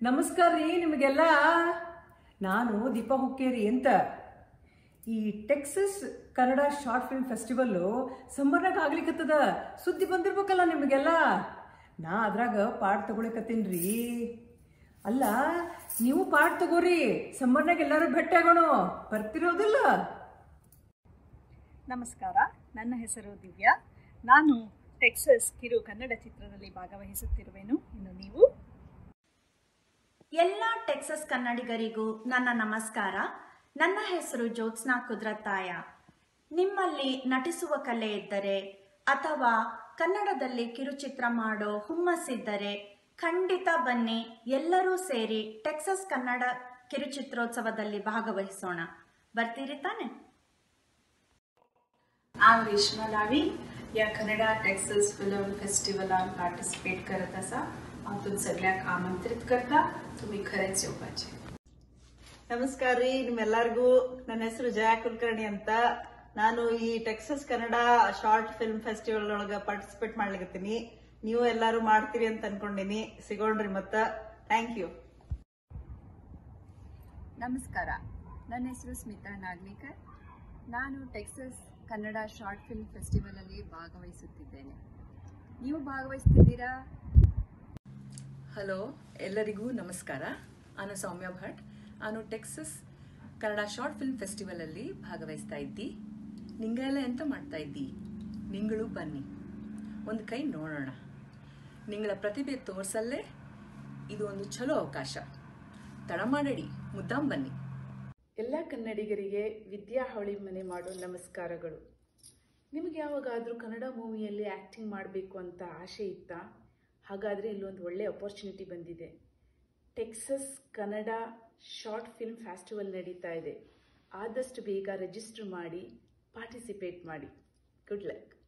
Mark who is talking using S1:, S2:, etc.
S1: ನಮಸ್ಕಾರ ರೀ ನಿಮಗೆಲ್ಲ ನಾನು ದೀಪಾ ಹುಕ್ಕೇರಿ ಅಂತ ಈ Texas Kannada short film festival ಸಮ್ಮರ್ನಾಗ ಆಗ್ಲಿಕ್ಕತ್ತದ ಸುದ್ದಿ ಬಂದಿರ್ಬೇಕಲ್ಲ ನಿಮಗೆಲ್ಲ ನಾ ಅದ್ರಾಗ ಪಾಠ ತಗೊಳಿಕತ್ತೀನಿ ರೀ ಅಲ್ಲ ನೀವು ಪಾಠ ತಗೋರಿ ಸಮ್ಮರ್ನಾಗ ಎಲ್ಲರೂ ಭೇಟಿ ಆಗೋಣ ಬರ್ತಿರೋದಿಲ್ಲ
S2: ನಮಸ್ಕಾರ ನನ್ನ ಹೆಸರು ದಿವ್ಯಾ ನಾನು ಟೆಕ್ಸಸ್ ಕಿರು ಕನ್ನಡ ಚಿತ್ರದಲ್ಲಿ ಭಾಗವಹಿಸುತ್ತಿರುವೆನು ಇನ್ನು ನೀವು
S3: ಎಲ್ಲ ಟೆಕ್ಸಸ್ ಕನ್ನಡಿಗರಿಗೂ ನನ್ನ ನಮಸ್ಕಾರ ನನ್ನ ಹೆಸರು ಜ್ಯೋತ್ಸ್ನಾ ಕುದ್ರತ್ತಾಯ ನಿಮ್ಮಲ್ಲಿ ನಟಿಸುವ ಕಲೆ ಇದ್ದರೆ ಅಥವಾ ಕನ್ನಡದಲ್ಲಿ ಕಿರುಚಿತ್ರ ಮಾಡೋ ಹುಮ್ಮಸ್ಸಿದ್ದರೆ ಖಂಡಿತ ಬನ್ನಿ ಎಲ್ಲರೂ ಸೇರಿ ಟೆಕ್ಸಸ್ ಕನ್ನಡ ಕಿರುಚಿತ್ರೋತ್ಸವದಲ್ಲಿ ಭಾಗವಹಿಸೋಣ ಬರ್ತೀರಿ ತಾನೆ
S4: I'm Reshma Lavi. या कन्नडा टेक्सस फिल्म फेस्टिवलान पार्टिसिपेट करत आसा हांव तुम सगळ्याक आमंत्रित करता तुम्ही खरेंच येवपाचे
S5: ನಮಸ್ಕಾರ ರೀ ನಿಮ್ಮೆಲ್ಲರಿಗೂ ನನ್ನ ಹೆಸರು ಜಯಾ ಕುಲಕರ್ಣಿ ಅಂತ ನಾನು ಈ Texas Kannada short film festival ಒಳಗ ಪಾರ್ಟಿಸಿಪೇಟ್ ಮಾಡ್ಲಿಕತ್ತೀನಿ ನೀವು ಎಲ್ಲಾರು ಮಾಡ್ತೀರಿ ಅಂತ ಅನ್ಕೊಂಡಿನಿ ಸಿಗೋಣ್ರಿ ಮತ್ತ ಥ್ಯಾಂಕ್ ಯು
S2: ನಮಸ್ಕಾರ ನನ್ನ ಹೆಸರು ಸ್ಮಿತಾ ನಾಗ್ನೇಕರ್ ನಾನು ಟೆಕ್ಸಸ್ ಕನ್ನಡ ಶಾರ್ಟ್ ಫಿಲ್ಮ್ ಫೆಸ್ಟಿವಲಲ್ಲಿ ಭಾಗವಹಿಸುತ್ತಿದ್ದೇನೆ ನೀವು ಭಾಗವಹಿಸ್ತಿದ್ದೀರಾ
S6: ಹಲೋ ಎಲ್ಲರಿಗೂ ನಮಸ್ಕಾರ ನಾನು ಸೌಮ್ಯ ಭಟ್ ನಾನು ಟೆಕ್ಸಸ್ ಕನ್ನಡ ಶಾರ್ಟ್ ಫಿಲ್ಮ್ ಫೆಸ್ಟಿವಲಲ್ಲಿ ಭಾಗವಹಿಸ್ತಾ ಇದ್ದಿ ನಿಂಗೆಲ್ಲ ಎಂತ ಮಾಡ್ತಾ ಇದ್ದಿ ನಿಂಗಳು ಬನ್ನಿ ಒಂದು ಕೈ ನೋಡೋಣ ನಿಂಗಳ ಪ್ರತಿಭೆ ತೋರ್ಸಲ್ಲೇ ಇದು ಒಂದು ಚಲೋ ಅವಕಾಶ ತಡ ಮಾಡಡಿ ಮುದ್ದಾಂ ಬನ್ನಿ
S7: ಎಲ್ಲ ಕನ್ನಡಿಗರಿಗೆ ವಿದ್ಯಾ ಹಾವಳಿ ಮನೆ ಮಾಡೋ ನಮಸ್ಕಾರಗಳು ನಿಮಗೆ ಯಾವಾಗಾದರೂ ಕನ್ನಡ ಮೂವಿಯಲ್ಲಿ ಆ್ಯಕ್ಟಿಂಗ್ ಮಾಡಬೇಕು ಅಂತ ಆಸೆ ಇತ್ತಾ ಹಾಗಾದರೆ ಇಲ್ಲೊಂದು ಒಳ್ಳೆಯ ಅಪರ್ಚುನಿಟಿ ಬಂದಿದೆ Texas Kannada short film festival ನಡೀತಾ ಇದೆ ಆದಷ್ಟು ಬೇಗ ರಿಜಿಸ್ಟರ್ ಮಾಡಿ ಪಾರ್ಟಿಸಿಪೇಟ್ ಮಾಡಿ ಗುಡ್ ಲಕ್